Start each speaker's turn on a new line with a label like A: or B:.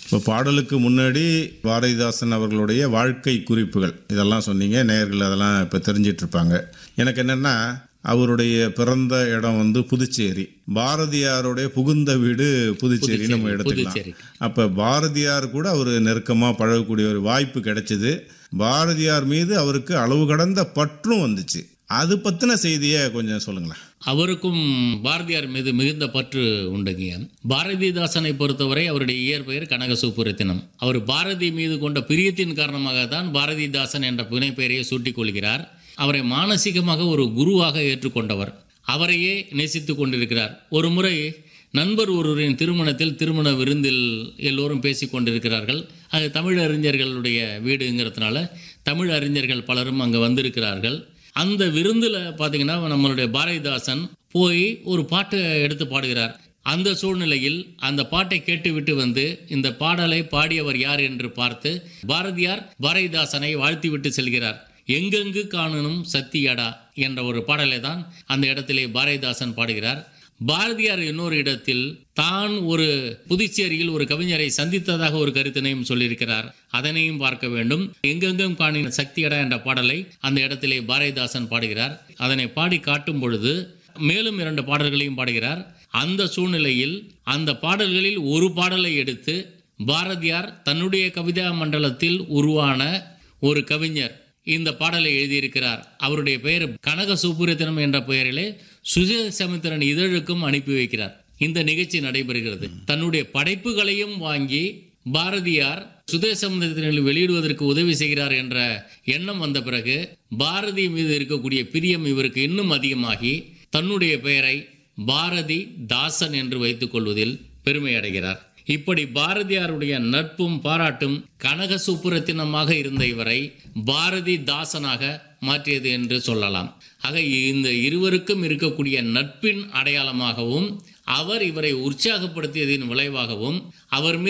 A: இப்போ பாடலுக்கு முன்னாடி பாரதிதாசன் அவர்களுடைய வாழ்க்கை குறிப்புகள் இதெல்லாம் சொன்னீங்க நேயர்கள் அதெல்லாம் இப்போ தெரிஞ்சிட்டு இருப்பாங்க எனக்கு என்னென்னா அவருடைய பிறந்த இடம் வந்து புதுச்சேரி பாரதியாருடைய புகுந்த வீடு புதுச்சேரி நம்ம எடுத்துக்கலாம்
B: புதுச்சேரி
A: அப்போ பாரதியார் கூட அவர் நெருக்கமாக பழகக்கூடிய ஒரு வாய்ப்பு கிடைச்சிது பாரதியார் மீது அவருக்கு அளவு கடந்த பற்றும் வந்துச்சு அது பற்றின செய்தியை கொஞ்சம் சொல்லுங்களேன்
B: அவருக்கும் பாரதியார் மீது மிகுந்த பற்று உண்டுங்க பாரதிதாசனை பொறுத்தவரை அவருடைய இயற்பெயர் கனக சுப்புரத்தினம் அவர் பாரதி மீது கொண்ட பிரியத்தின் காரணமாக தான் பாரதிதாசன் என்ற புனைப்பெயரையே சூட்டிக் கொள்கிறார் அவரை மானசீகமாக ஒரு குருவாக ஏற்றுக்கொண்டவர் அவரையே நேசித்து கொண்டிருக்கிறார் ஒரு முறை நண்பர் ஒருவரின் திருமணத்தில் திருமண விருந்தில் எல்லோரும் பேசி கொண்டிருக்கிறார்கள் அது தமிழ் அறிஞர்களுடைய வீடுங்கிறதுனால தமிழ் அறிஞர்கள் பலரும் அங்கே வந்திருக்கிறார்கள் அந்த விருந்தில் பார்த்தீங்கன்னா நம்மளுடைய பாரதிதாசன் போய் ஒரு பாட்டை எடுத்து பாடுகிறார் அந்த சூழ்நிலையில் அந்த பாட்டை கேட்டுவிட்டு வந்து இந்த பாடலை பாடியவர் யார் என்று பார்த்து பாரதியார் பாரதிதாசனை வாழ்த்திவிட்டு செல்கிறார் எங்கெங்கு காணணும் சத்தியடா என்ற ஒரு பாடலை தான் அந்த இடத்திலே பாரதிதாசன் பாடுகிறார் பாரதியார் இன்னொரு இடத்தில் தான் ஒரு புதுச்சேரியில் ஒரு கவிஞரை சந்தித்ததாக ஒரு கருத்தினையும் சொல்லியிருக்கிறார் அதனையும் பார்க்க வேண்டும் எங்கெங்கும் காணின சக்தியடா என்ற பாடலை அந்த இடத்திலே பாரதிதாசன் பாடுகிறார் அதனை பாடி காட்டும் பொழுது மேலும் இரண்டு பாடல்களையும் பாடுகிறார் அந்த சூழ்நிலையில் அந்த பாடல்களில் ஒரு பாடலை எடுத்து பாரதியார் தன்னுடைய கவிதா மண்டலத்தில் உருவான ஒரு கவிஞர் இந்த பாடலை எழுதியிருக்கிறார் அவருடைய பெயர் கனக சுப்புரத்தினம் என்ற பெயரிலே சுஜசமுத்திரன் இதழுக்கும் அனுப்பி வைக்கிறார் இந்த நிகழ்ச்சி நடைபெறுகிறது தன்னுடைய படைப்புகளையும் வாங்கி பாரதியார் சுதேசமுத்திரனில் வெளியிடுவதற்கு உதவி செய்கிறார் என்ற எண்ணம் வந்த பிறகு பாரதி மீது இருக்கக்கூடிய பிரியம் இவருக்கு இன்னும் அதிகமாகி தன்னுடைய பெயரை பாரதி தாசன் என்று வைத்துக் கொள்வதில் பெருமை அடைகிறார் இப்படி பாரதியாருடைய நட்பும் பாராட்டும் கனக சுப்புரத்தினமாக இருந்த இவரை பாரதி தாசனாக மாற்றியது என்று சொல்லலாம் ஆக இந்த இருவருக்கும் இருக்கக்கூடிய நட்பின் அடையாளமாகவும் அவர் இவரை உற்சாகப்படுத்தியதின் விளைவாகவும் அவர் மீது